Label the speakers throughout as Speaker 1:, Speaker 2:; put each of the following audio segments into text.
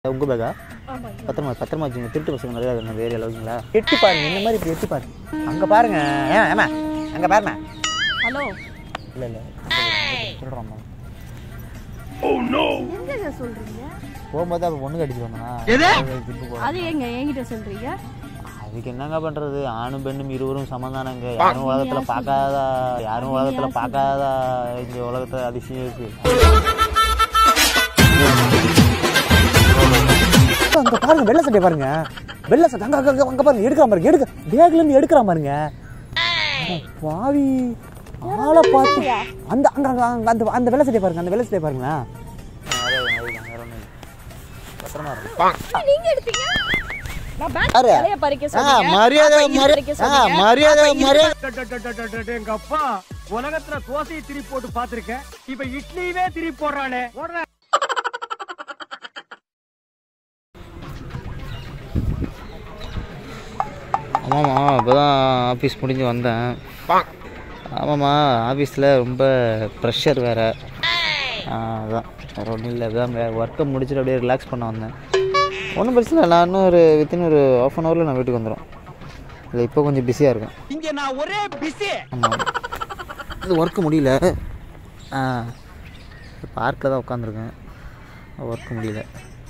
Speaker 1: உங்கள் பேக்கா
Speaker 2: ஆமாங்க
Speaker 1: பத்திரமா பத்திரமா வச்சுங்க திருட்டு பசங்க நிறையா இருக்காங்க வேறு அளவுங்களா எட்டி பாருங்க இந்த மாதிரி இப்படி எட்டி பாருங்க அங்கே பாருங்க ஏன் ஏமா அங்கே பாருங்க
Speaker 2: ஹலோ
Speaker 1: இல்லை இல்லை திருடுறோம்மா
Speaker 2: எங்க சொல்றீங்க
Speaker 1: போகும்போது அப்போ பொண்ணு கட்டிட்டு வந்தோம்னா ஜிப்பு போ
Speaker 2: அது எங்க என்கிட்ட சொல்றீங்க
Speaker 1: அதுக்கு என்னங்க பண்ணுறது ஆணும் பெண்ணும் இருவரும் சமந்தானங்க யாரும் உலகத்தில் பார்க்காத யாரும் உலகத்தில் பார்க்காத இந்த உலகத்தில் அதிசயம் இருக்கு அங்க பாருங்க வெள்ளை சட்டை பாருங்க வெள்ளை சட்டை அங்க அங்க அங்க பாருங்க எடுக்கிற பாருங்க எடுக்க பேக்ல இருந்து எடுக்கிற பாருங்க அட பாவி ஆளை பார்த்து அந்த அங்க அங்க அங்க அந்த அந்த வெள்ளை சட்டை பாருங்க அந்த வெள்ளை சட்டை பாருங்க பத்திரமா இருக்கும்
Speaker 2: நீங்க எடுத்தீங்க நான் பேக்
Speaker 1: யாரு?
Speaker 2: தலைய பறிக்க
Speaker 1: ஆ,
Speaker 2: சொன்னீங்க
Speaker 1: மரியாதை
Speaker 2: அப்ப இது பறிக்க
Speaker 1: மரியாதை ஆ,
Speaker 2: சொன்னீங்க.
Speaker 1: மரியாதை
Speaker 2: அப்ப இது
Speaker 1: மரியாதை
Speaker 3: எங்க அப்பா உலகத்துல தோசையை திருப்பி போட்டு பாத்திருக்கேன் இப்ப இட்லியவே திருப்பி போடுறானே போடுற
Speaker 1: ஆமாம்மா இப்போ தான் ஆஃபீஸ் முடிஞ்சு வந்தேன் ஆமாம்மா ஆஃபீஸில் ரொம்ப ப்ரெஷர் வேறு அதான் வேறு ஒன்றும் இல்லை அதான் ஒர்க்கை முடிச்சுட்டு அப்படியே ரிலாக்ஸ் பண்ண வந்தேன் ஒன்றும் பிரச்சனை இல்லை நான் இன்னும் ஒரு வித்தின் ஒரு ஆஃப் அன் ஹவரில் நான் வீட்டுக்கு வந்துடும் இல்லை இப்போ கொஞ்சம் பிஸியாக இருக்கேன்
Speaker 3: இங்க நான் ஒரே பிஸி
Speaker 1: ஆமாம் இது ஒர்க்கு முடியல ஆ பார்க்கில் தான் உட்காந்துருக்கேன் ஒர்க்கு முடியல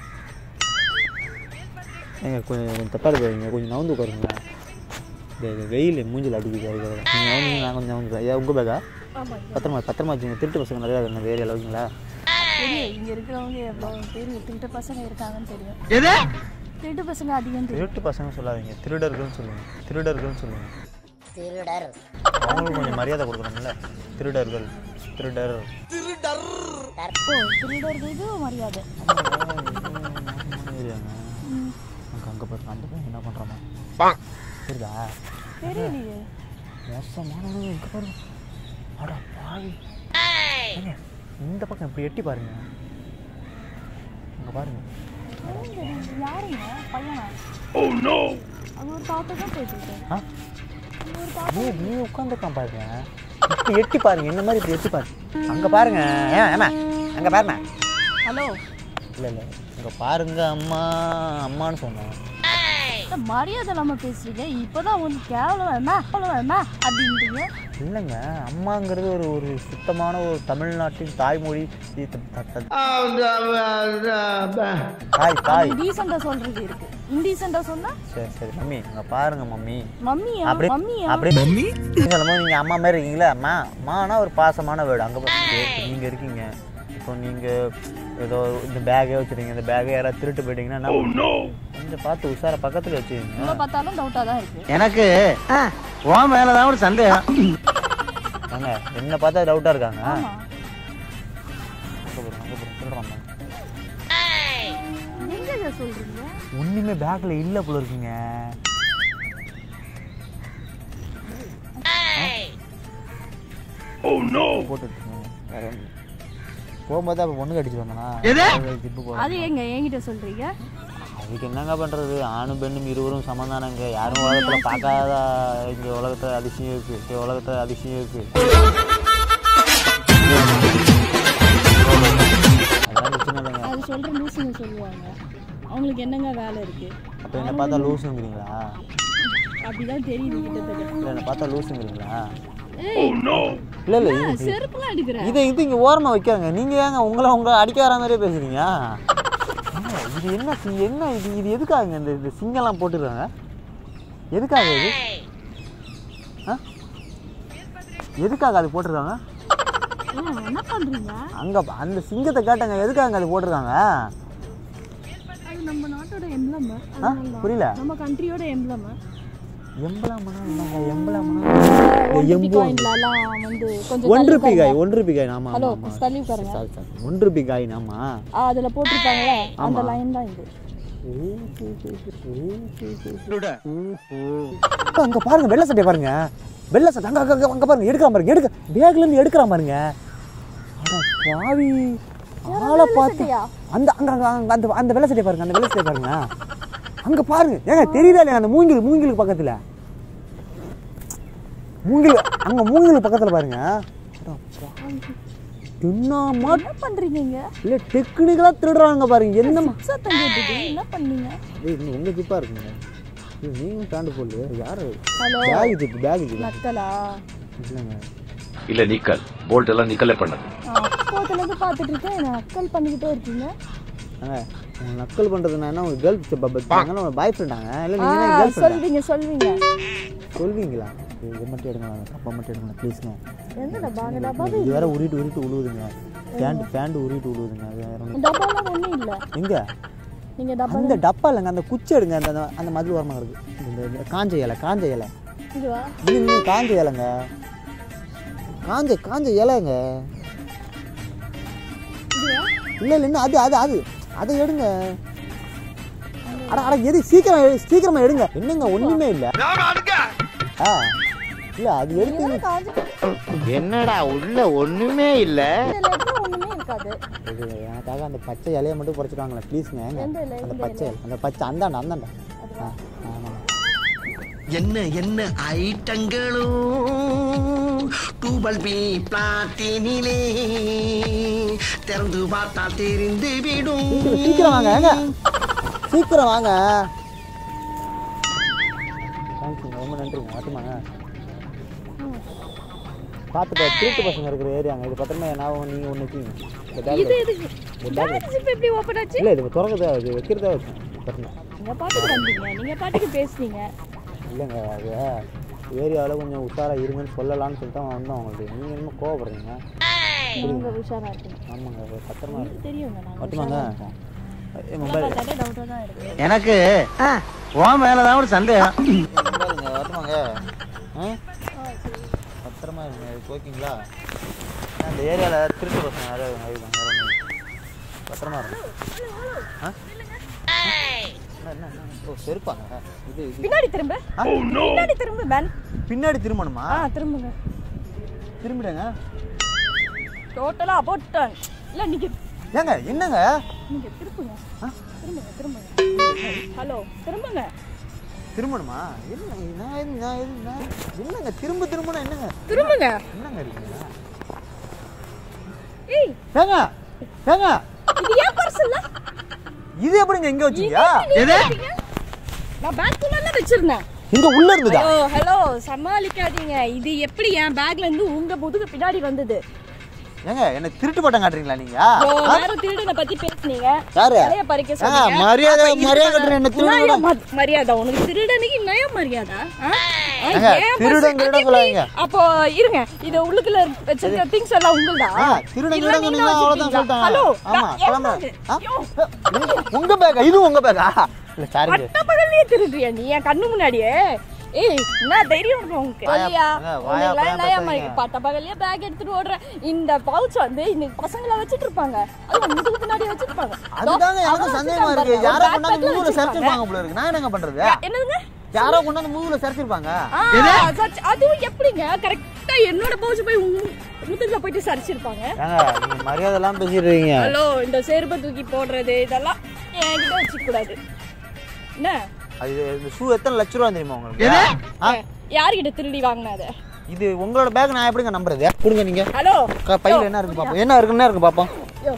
Speaker 1: ஏங்க கொஞ்சம் கொஞ்சம் தப்பாக இருக்காங்க கொஞ்சம் நவுந்து உட்காருங்களா இந்த இந்த வெயில் மூஞ்சில் அடிக்குது அதுக்காக நீங்கள் நவுந்தீங்க நான் கொஞ்சம் நவுந்து ஏன் உங்கள் பேக்கா
Speaker 2: ஆமாங்க
Speaker 1: பத்திரமா பத்திரமா வச்சுங்க திருட்டு பசங்க நிறையா இருக்காங்க வேறு அளவுங்களா
Speaker 2: தெரியும் இங்க இருக்கிறவங்க எவ்வளவு பேர் திருட்டு பசங்க இருக்காங்கன்னு தெரியும்
Speaker 3: எது
Speaker 2: திருட்டு பசங்க அதிகம் தெரியும்
Speaker 1: திருட்டு பசங்க சொல்லாதீங்க திருடர்கள்னு சொல்லுங்கள் திருடர்கள்னு சொல்லுங்கள் திருடர் அவங்களுக்கு கொஞ்சம் மரியாதை கொடுக்கணும்ல திருடர்கள் திருடர்
Speaker 2: ஓ திருடர்களுக்கு மரியாதை
Speaker 1: ஏரியாங்க
Speaker 2: ம்,
Speaker 1: அங்கே அங்கே பாருங்க அந்த பையன் என்ன பண்ணுறாமா புரியுதா
Speaker 2: தெரியலையே
Speaker 1: மோசமானவங்க இங்கே பாருங்க அட பாவி ஏங்க, இந்த பக்கம் இப்படி எட்டி பாருங்க அங்கே பாருங்க
Speaker 2: யாரும் தெரியுது. யாருங்க பையனா அது ஒரு தாத்தா தான் போயிட்டு இருக்கு
Speaker 1: ஆ
Speaker 2: அது ஒரு தாத்தா
Speaker 1: நீ நீ உட்காந்துருக்கான் பாருங்க இப்படி எட்டி பாருங்க இந்த மாதிரி இப்படி எட்டி பாருங்க அங்கே பாருங்க ஏன் ஏமா அங்கே பாருங்க
Speaker 2: ஹலோ
Speaker 1: இல்லை இல்லை அங்கே பாருங்க அம்மா அம்மான்னு சொன்னேன்
Speaker 2: என்ன மரியாதை இல்லாம பேசுறீங்க இப்பதான் வந்து கேவலம் வேணா கேவலம் வேணா அப்படின்றீங்க
Speaker 1: இல்லைங்க அம்மாங்கிறது ஒரு ஒரு சுத்தமான ஒரு தமிழ்நாட்டின் தாய்மொழி இது த- த- தாய் தாய்
Speaker 2: டீசெண்டா சொல்றது இருக்கு இன்டீசெண்டா சொன்னா
Speaker 1: சரி சரி மம்மி அங்கே பாருங்க மம்மி
Speaker 2: மம்மியா
Speaker 1: அப்படி
Speaker 2: மம்மியா
Speaker 1: அப்படி மம்மி சொல்லும்போது நீங்கள் அம்மா மாதிரி இருக்கீங்களா அம்மா அம்மானா ஒரு பாசமான வேர்டு அங்கே நீங்கள் இருக்கீங்க இப்போ நீங்கள் ஏதோ இந்த பேக்கே வச்சுருக்கீங்க இந்த பேக்கை யாராவது திருட்டு போயிட்டீங்கன்னா என்ன கொஞ்சம் பார்த்து உஷார பக்கத்தில் வச்சுக்கோங்க
Speaker 2: உங்களை பார்த்தாலும் டவுட்டா தான் இருக்கு
Speaker 3: எனக்கு உன் மேலதான் ஒரு சந்தேகம்
Speaker 1: ஏங்க என்ன பார்த்தா டவுட்டாக இருக்காங்க
Speaker 2: ஆமா
Speaker 1: அங்கே போகிறோம் அங்கே போகிறோம் திருடுறாங்க
Speaker 2: எங்க இதை சொல்றீங்க
Speaker 1: ஒன்றுமே பேக்கில் இல்லை போல இருக்குங்க போட்டு வச்சுக்கோங்க. வேற ஒண்ணும் இல்ல. போகும்போது அப்போ பொண்ணு கட்டிச்சு வந்தனா ஜிப்பு போ
Speaker 2: அது எங்க என்கிட்ட சொல்றீங்க
Speaker 1: அதுக்கு என்னங்க பண்ணுறது ஆணும் பெண்ணும் இருவரும் சமந்தானங்க யாரும் உலகத்தில் பார்க்காத இந்த உலகத்தில் அதிசயம் இருக்கு இந்த உலகத்தில் அதிசயம் இருக்கு அதெல்லாம் பிரச்சனை இல்லைங்க
Speaker 2: அது சொல்ற லூசுங்க சொல்லுவாங்க அவங்களுக்கு என்னங்க வேலை இருக்கு
Speaker 1: அப்போ என்னை பார்த்தா லூசுங்கிறீங்களா
Speaker 2: அப்படிதான் தெரியுது கிட்டத்தட்ட
Speaker 1: இல்லை என்னை பார்த்தா லூசுங்கிறீங்களா
Speaker 2: ஏய்
Speaker 1: இல்லை இல்லை இது
Speaker 2: செருப்புலாம் எடுக்கிற
Speaker 1: இதை இது இங்கே ஓரமாக வைக்காங்க நீங்கள் ஏங்க உங்களை உங்களை அடிக்க வர மாதிரியே பேசுறீங்க ஏங்க, இது என்ன சி- என்ன இது இது எதுக்காக இந்த இந்த சிங்கெல்லாம் போட்டுருக்காங்க எதுக்காக இது ஆ எதுக்காக அது போட்டிருக்காங்க
Speaker 2: ஏய், என்ன பண்றீங்க
Speaker 1: அங்கே அந்த சிங்கத்தை கேட்டாங்க எதுக்காக அது போட்டிருக்காங்க
Speaker 2: அது நம்ம நாட்டோட எம்ப்ளம்
Speaker 1: ஆ புரியல
Speaker 2: நம்ம கண்ட்ரியோட எம்ப்ளம்
Speaker 1: எம்பலாமனா என்னங்க எம்பலாமனா எம்பு
Speaker 2: காயின்லாம் வந்து கொஞ்சம்
Speaker 1: ஒன் ருபி காய் ஒன் ருபி காய் ஆமாம்
Speaker 2: ஹலோ
Speaker 1: ஆமாம்
Speaker 2: தள்ளி உட்காருங்க
Speaker 1: சாரி சாரி ஒன் ருபி காய் ஆமா
Speaker 2: ஆ, அதுல போட்டிருப்பாங்கல்ல அந்த லைன் தான் இது
Speaker 1: அங்க பாருங்க வெள்ளை சட்டை பாருங்க வெள்ளை சட்டை அங்க அங்க அங்க பாருங்க எடுக்கிற பாருங்க எடுக்க பேக்ல இருந்து எடுக்கிற பாருங்க அட பாவி ஆளை பார்த்து
Speaker 2: சட்டையா?
Speaker 1: அந்த அங்க அங்க அங்க அந்த அந்த வெள்ளை சட்டை பாருங்க அந்த வெள்ளை சட்டை பாருங்க அங்க பாருங்க ஏங்க தெரியுதா இல்லையா அந்த மூங்கில் மூங்கிலுக்கு பக்கத்துல மூங்கில் அங்க மூங்கிலுக்கு பக்கத்துல பாருங்க அட பாவி. என்னமா
Speaker 2: என்ன பண்றீங்க இங்க
Speaker 1: இல்லை டெக்னிக்கலாக திருடுறாங்க பாருங்க என்ன
Speaker 2: சத்தம் கேட்டுது என்ன பண்ணீங்க
Speaker 1: ஏய் இன்னும் உங்கள் ஜிப்பாக இருக்குங்க இது நீங்களும் பேண்ட் போடலையே யார்
Speaker 2: hello
Speaker 1: back zip back zip
Speaker 2: நக்கலா
Speaker 1: இல்லைங்க
Speaker 4: இல்ல நிக்கல் போல்ட் எல்லாம் நிக்கலே பண்ணது
Speaker 2: அப்போதுல இருந்து பார்த்துட்டு இருக்கேன் நக்கல் பண்ணிக்கிட்டே இருக்கீங்க
Speaker 1: ஏங்க உங்க நக்கல் பண்ணுறதுனா என்ன உங்கள் கேர்ள் பார்த்தாங்கன்னா உங்கள் பாய் ஃப்ரெண்டாங்க இல்லை
Speaker 2: ஆ
Speaker 1: நீங்கள் கேர்ள் ஃப்ரெண்ட்
Speaker 2: சொல்வீங்க சொல்வீங்க
Speaker 1: சொல்வீங்களா இது இது மட்டும் எடுங்க கப்பா மட்டும் எடுங்க ப்ளீஸ்ங்க
Speaker 2: எந்த டப்பா அந்த டப்பாவே
Speaker 1: இது வேற உருட்டு உருட்டு உழுவுதுங்க பேண்ட் பேண்ட் உருட்டு உழுவுதுங்க அது வேற ஒண்ணும்
Speaker 2: டப்பாலாம் ஒன்றும் இல்லை
Speaker 1: எங்க
Speaker 2: நீங்க டப்பா
Speaker 1: அந்த டப்பா இல்லைங்க அந்த குச்சி எடுங்க அந்த அந்த- அந்த மதில் ஓரமாக இருக்கு இந்த இந்த காஞ்ச இலை காஞ்ச இலை
Speaker 2: இதுவா
Speaker 1: இது இன்னும் காஞ்ச இலைங்க காஞ்ச காஞ்ச இலைங்க
Speaker 2: இதுவா
Speaker 1: இல்லை இல்லை இன்னும் அது அது அது அதை எடுங்க அட அட எது சீக்கிரம் எடு- சீக்கிரமா எடுங்க என்னங்க ஒண்ணுமே இல்லை ஆ இல்லை அது எடுத்து
Speaker 2: இதெல்லாம் காஞ்சு
Speaker 1: என்னடா உள்ள ஒண்ணுமே இல்லை
Speaker 2: இதுல எடுத்தா ஒண்ணுமே இருக்காது
Speaker 1: இது எனக்காக அந்த பச்சை இலையை மட்டும் குறைச்சிடுவாங்களே ப்ளீஸ்ங்க
Speaker 2: எந்த இலை?
Speaker 1: அந்த
Speaker 2: இந்த
Speaker 1: பச்சை இலை அந்த பச்சை அந்தாண்ட அந்தாண்ட ஆ ஆமாம்
Speaker 5: என்ன என்ன ஐட்டங்களும் டூபல் பி பிளாட்டினிலே திறந்து பார்த்தா தெரிந்து விடும்
Speaker 1: சீக்கிரம் சீக்கிரம் வாங்க ஏங்க சீக்கிரம் வாங்க தேங்க்ஸுங்க ரொம்ப நன்றிங்க வரட்டுமாங்க பார்த்துட்டு திருட்டு பசங்க இருக்கிற ஏரியாங்க இது பத்திரமா ஞாபகம் நீங்கள் ஒன்று வச்சுங்க இந்த பேக்
Speaker 2: இது எதுக்கு பேக் ஜிப் எப்படி ஓப்பன் ஆச்சு
Speaker 1: இல்லை இது திறக்குதா இது வைக்கிறதா வச்சேன் பத்திரமா
Speaker 2: நீங்க பாட்டுக்கு வந்தீங்க நீங்க பாட்டுக்கு பேசுனீங்க
Speaker 1: இல்லைங்க அது ஏரியாவில் கொஞ்சம் உஷாராக இருங்கன்னு சொல்லலாம்னு சொல்லிட்டு அவன் வந்தோம் அவங்களுக்கு நீங்கள் என்னமோ கோவப்படுறீங்க
Speaker 2: நீங்க உஷாரா இருக்கீங்க
Speaker 1: ஆமாங்க அது பத்திரமா
Speaker 2: எனக்கு தெரியுங்க நாங்க
Speaker 1: வரட்டுமாங்க
Speaker 2: உஷாரா இருக்கோம்.
Speaker 1: ஏ, மொபைல்
Speaker 2: பார்த்தாலே டவுட்டா தான் இருக்கு
Speaker 1: எனக்கு உன் மேலே தான் ஒரு சந்தேகம் வரட்டுமாங்க ஆ பத்திரமா இருங்க இது ஓகேங்களா ஏன்னா இந்த ஏரியாவில் திருட்டு பசங்க நிறைய இருக்காங்க வேற ஒண்ணும் இல்ல. பத்திரமா இருங்க ஆ என்ன, என்ன, என்ன? ஓ செருப்பாங்க இது இது
Speaker 2: பின்னாடி திரும்ப பின்னாடி திரும்ப மேன்
Speaker 1: பின்னாடி திரும்பணுமா
Speaker 2: ஆ திரும்புங்க
Speaker 1: திரும்பிடுங்க
Speaker 2: டோட்டலா போட்டேன் இல்ல நீங்க
Speaker 1: ஏங்க என்னங்க
Speaker 2: நீங்க திரும்புங்க
Speaker 1: ஆ?
Speaker 2: திரும்புங்க திரும்புங்க ஹலோ திரும்புங்க
Speaker 1: திரும்பணுமா என்ன நான் எது- நான் எது- நான் என்னங்க திரும்ப திரும்பணும் என்னங்க
Speaker 2: திரும்புங்க
Speaker 1: என்னங்க இருக்கீங்க
Speaker 2: ஏய்
Speaker 1: ஏங்க ஏங்க
Speaker 2: இது ஏன் பர்சல்ல
Speaker 1: இது எப்படிங்க இங்க வச்சீங்க
Speaker 2: நான் பேக் குள்ள வச்சிருந்தேன்
Speaker 1: இங்க உள்ள இருந்ததா
Speaker 2: ஹலோ ஹலோ சமாளிக்காதீங்க இது எப்படி என் பேக்ல இருந்து உங்க முதுகு பின்னாடி வந்தது
Speaker 1: ஏங்க என்ன திருட்டு பட்டம் காட்டுறீங்களா நீங்க
Speaker 2: இவ்வளோ நேரம் திருடனை பத்தி பேசுனீங்க
Speaker 1: யாரு
Speaker 2: தலைய பறிக்க
Speaker 1: ஆ,
Speaker 2: சொன்னீங்க
Speaker 1: மரியாதை
Speaker 2: அப்ப இதுக்கு
Speaker 1: மரியாதை கட்டுற என்ன திருடன்
Speaker 2: நயம் ம- மரியாதை உனக்கு திருடனுக்கு நயம் மரியாதை ஆ? ஆ,
Speaker 1: ஏங்க,
Speaker 2: ஏன்
Speaker 1: திருடன்
Speaker 2: பர்ஸ்-
Speaker 1: திருடன்
Speaker 2: அது எப்படி?
Speaker 1: சொல்லாதீங்க.
Speaker 2: அப்போ இருங்க இது உள்ளுக்குள்ள வச்சிருக்க திங்ஸ் எல்லாம் உங்களுதா
Speaker 1: ஆ, திருடன்
Speaker 2: இல்ல,
Speaker 1: திருடன்
Speaker 2: நீங்க
Speaker 1: சொன்னீங்களா அவ்வளவுதான்
Speaker 2: வச்சிருக்கீங்களா?
Speaker 1: சொல்லிட்டாங்க
Speaker 2: ஹலோ
Speaker 1: ஆமா
Speaker 2: நான் என்
Speaker 1: கிளம்புறேன்.
Speaker 2: bag.
Speaker 1: ஆ?
Speaker 2: ஐயோ,
Speaker 1: உங்க- உங்க பேக்கா இது உங்க பேக்கா இல்ல சாரிங்க
Speaker 2: பட்ட பகல்லையே திருடுறியா நீ என் கண்ணு முன்னாடியே ஏய் என்ன தைரியம் இருக்கும் உங்களுக்கு
Speaker 1: வாயா,
Speaker 2: சொல்லியா
Speaker 1: வாங்க, வாயா,
Speaker 2: உங்களுக்குலாம்
Speaker 1: வாயா
Speaker 2: நயம்
Speaker 1: பேசாதீங்க.
Speaker 2: இருக்கு. பட்ட பகல்லையே பேக் எடுத்துட்டு ஓடுற இந்த பவுச் வந்து இந்த பசங்கள வச்சிட்டு இருப்பாங்க அது முதுகு பின்னாடி வச்சிருப்பாங்க
Speaker 1: அதுதாங்க எனக்கு
Speaker 2: அதான்
Speaker 1: சந்தேகமா
Speaker 2: வச்சிருக்காங்க
Speaker 1: இருக்கு
Speaker 2: பாருங்க.
Speaker 1: யாரோ
Speaker 2: ஒரு
Speaker 1: கொண்டாந்து
Speaker 2: backpackல
Speaker 1: மூவில
Speaker 2: வச்சிருப்பாங்க.
Speaker 1: சரிச்சிருப்பாங்க போல இருக்கு நான் என்னங்க பண்றது
Speaker 2: என்னதுங்க
Speaker 1: யாரோ கொண்டாந்து மூவில சரிச்சிருப்பாங்க
Speaker 2: ஆ, சர்ச்- அதுவும் எப்படிங்க கரெக்டா என்னோட பவுச் போய் உங்க முதுகுல போயிட்டு சரிச்சிருப்பாங்க
Speaker 1: ஏங்க நீங்க மரியாதை எல்லாம் பேசிட்டு இருக்கீங்க
Speaker 2: ஹலோ இந்த செருப்பை தூக்கி போடுறது இதெல்லாம் என்கிட்ட வச்சுக்க கூடாது என்ன
Speaker 1: அது இந்த ஷூ எத்தனை லட்ச ரூபா தெரியுமா உங்களுக்கு ஆ?
Speaker 2: யார்கிட்ட திருடி வாங்கினாத
Speaker 1: இது உங்களோட பேக் நான் எப்படிங்க நம்புறது கொடுங்க நீங்க
Speaker 2: ஹலோ
Speaker 1: க- பையில என்ன இருக்கு பாப்போம் என்ன இருக்குன்னு இருக்கு பாப்போம்
Speaker 2: யோ,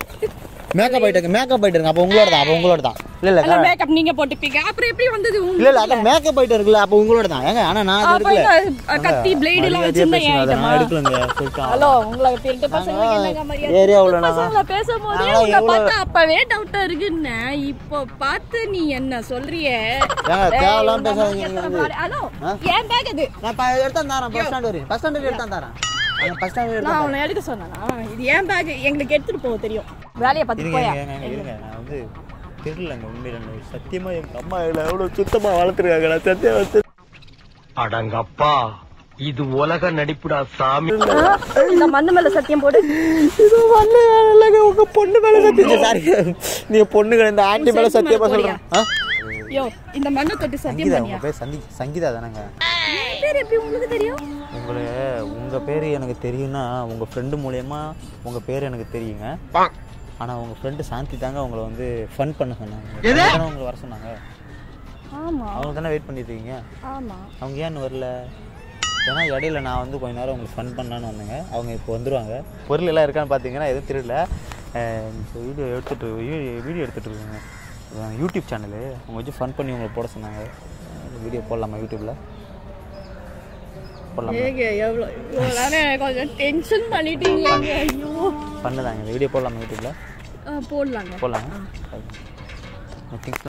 Speaker 1: மேக்கப் ஆயிட்டு மேக்கப் ஆயிட்டு இருக்கு அப்போ உங்களோட தான் அப்போ உங்களோட தான் இல்ல இல்ல
Speaker 2: அந்த மேக்கப் நீங்க போட்டுப்பீங்க அப்புறம் எப்படி வந்தது உங்க
Speaker 1: இல்ல இல்ல அதான் மேக்கப் ஆயிட்டு இருக்குல்ல அப்போ உங்களோட தான் ஏங்க ஆனா நான் அது
Speaker 2: அப்ப
Speaker 1: எடுக்கல
Speaker 2: இந்த கத்தி பிளேடு எல்லாம்
Speaker 1: மரியாதையா
Speaker 2: வச்சிருந்தா
Speaker 1: பேசுங்க,
Speaker 2: ஏன்
Speaker 1: அதை
Speaker 2: ஐட்டமா
Speaker 1: நான் எடுக்கலங்க சொல்லிட்டான்
Speaker 2: ஹலோ உங்களை திருட்டு பசங்களுக்கு என்னங்க மரியாதை
Speaker 1: ஏரியாவுல
Speaker 2: திருட்டு
Speaker 1: நான்
Speaker 2: பசங்கள பேசும்போதே
Speaker 1: நான்லாம்
Speaker 2: உங்களை
Speaker 1: எவ்வளவு-
Speaker 2: பார்த்தா அப்பவே டவுட்டா இருக்குன்னு இப்போ பார்த்து நீ என்ன சொல்றியே
Speaker 1: ஏங்க,
Speaker 2: ஏய்,
Speaker 1: தேவையில்லாம
Speaker 2: உங்க
Speaker 1: பேசாதீங்க
Speaker 2: அம்மா
Speaker 1: நீங்க
Speaker 2: எத்தனை பாரு- ஹலோ என் பேக் அது
Speaker 1: நான் ப- எடுத்தா தரேன் பஸ் ஸ்டாண்ட் வரையும் பஸ் ஸ்டாண்ட் எடுத்தா தரேன் பஸ் ஸ்டாண்ட் எடுத்தா
Speaker 2: நான் உன்னை எடுக்க சொன்னேனா இது ஏன் பேக் எங்களுக்கு எடுத்துட்டு போக தெரியும் வேலையை பார்த்து
Speaker 1: இருங்க
Speaker 2: போயா
Speaker 1: இருங்க, இருங்க, இருங்க நான் வந்து தெரியலங்க உண்மையில எனக்கு சத்தியமா எங்க அம்மா இல்லை எவ்வளவு சுத்தமா வளர்த்துருக்காங்க நான் சத்தியம் வச்சு
Speaker 5: அடங்கப்பா இது உலக நடிப்புடா சாமி
Speaker 2: இந்த மண்ணு மேல சத்தியம் போடு
Speaker 1: இது வந்து இல்லைங்க உங்க பொண்ணு மேல சத்தியம் சாரி நீங்க பொண்ணுங்க இந்த ஆண்டி மேல
Speaker 2: சேர்த்து
Speaker 1: சத்தியமா
Speaker 2: மேல
Speaker 1: சொல்றேன் ஆ?
Speaker 2: யோ இந்த மண்ணை தொட்டு சத்தியம்
Speaker 1: சங்கீதா
Speaker 2: பண்ணியா
Speaker 1: உங்க பேர் சந்தி சங்கீதா தானேங்க
Speaker 2: என் பேர் எப்படி உங்களுக்கு தெரியும்
Speaker 1: உங்களை உங்க பேர் எனக்கு தெரியும்னா உங்க ஃப்ரெண்டு மூலியமா உங்க பேர் எனக்கு தெரியுங்க ஆனா உங்க ஃப்ரெண்டு சாந்தி தாங்க உங்களை வந்து ஃபன் பண்ண சொன்னாங்க அவங்க தானே உங்களை வர சொன்னாங்க
Speaker 2: ஆமா
Speaker 1: அவங்க தானே வெயிட் பண்ணிட்டு இருக்கீங்க
Speaker 2: ஆமா
Speaker 1: அவங்க ஏன் இன்னும் வரல ஏன்னா இடையில நான் வந்து கொஞ்ச நேரம் உங்களுக்கு ஃபன் பண்ணலான்னு வந்தேங்க அவங்க இப்போ வந்துருவாங்க பொருள் எல்லாம் இருக்கான்னு பார்த்தீங்கன்னா எதுவும் தெரியல இப்போ வீடியோ எடுத்துகிட்டு வீடியோ எடுத்துகிட்டு இருக்காங்க இது யூடியூப் சேனலு அவங்க வச்சு ஃபன் பண்ணி உங்களை போட சொன்னாங்க வீடியோ போடலாமா யூடியூப்பில் போடலாமா
Speaker 2: ஏங்க எவ்வளோ இவ்வளோ நேரம் கொஞ்சம் டென்ஷன் பண்ணிட்டீங்க ஐயோ
Speaker 1: பண்ணுதாங்க இந்த வீடியோ போடலாமா யூடியூப்பில்
Speaker 2: ஆ, போடலாங்க
Speaker 1: போடலாமா திங்ஸ்